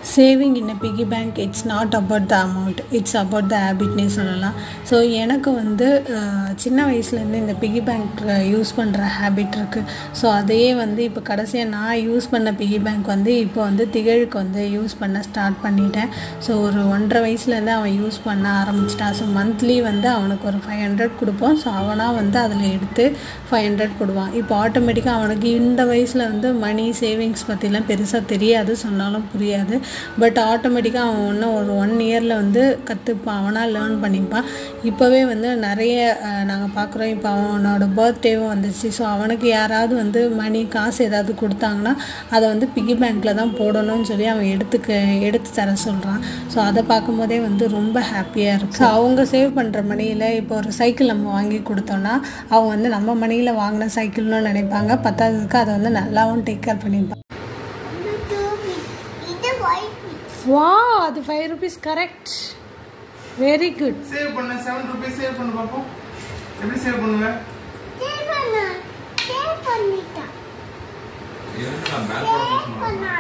saving in piggy bank it's not about the amount it's about the ஹேபிட்னே சொல்லலாம் so எனக்கு வந்து அஹ், சின்ன வயசுலேருந்து இந்த பிகி பேங்க் யூஸ் பண்ணுற ஹேபிட் இருக்குது ஸோ அதையே வந்து இப்போ கடைசியாக நான் யூஸ் பண்ண பிகி பேங்க் வந்து இப்போ வந்து திகழுக்கு வந்து யூஸ் பண்ண ஸ்டார்ட் பண்ணிட்டேன் ஸோ ஒரு ஒன்றரை வயசுலேருந்து அவன் யூஸ் பண்ண ஆரம்பிச்சிட்டான் ஸோ மந்த்லி வந்து அவனுக்கு ஒரு ஃபைவ் ஹண்ட்ரட் கொடுப்போம் ஸோ அவனாக வந்து அதில் எடுத்து ஃபைவ் ஹண்ட்ரட் போடுவான் இப்போ ஆட்டோமேட்டிக்காக அவனுக்கு இந்த வயசில் வந்து மணி சேவிங்ஸ் பற்றிலாம் பெருசாக தெரியாது சொன்னாலும் புரியாது பட் ஆட்டோமேட்டிக்காக அவன் இன்னும் ஒரு ஒன் இயரில் வந்து கற்றுப்பான் அவனாக லேர்ன் பண்ணிப்பான் இப்போவே வந்து நிறைய நாங்கள் பார்க்குறோம் இப்போ அவனோட பர்த்டேவும் வந்துச்சு ஸோ அவனுக்கு யாராவது வந்து மணி காசு ஏதாவது கொடுத்தாங்கன்னா அதை வந்து பிகி பேங்க்கில் தான் போடணும்னு சொல்லி அவன் எடுத்துக்க எடுத்து தர சொல்கிறான் ஸோ அதை பார்க்கும்போதே வந்து ரொம்ப ஹாப்பியாக இருக்கு ஸோ அவங்க சேவ் பண்ணுற மணியில் இப்போ ஒரு சைக்கிள் நம்ம வாங்கி கொடுத்தோன்னா அவங்க வந்து நம்ம மணியில் வாங்கின சைக்கிள்னு நினைப்பாங்க பத்தாததுக்கு அதை வந்து நல்லாவும் டேக் கேர் பண்ணிப்பாங்க இது ஒயிட் வா அது five rupees correct very good save பண்ண செவன் ருபீஸ் சேவ் பண்ணு பார்ப்போம் எப்படி சேவ் பண்ணுவ சேவ் பண்ண சேவ் பண்ணிட்டா என்னடா பேக் போட பண்ண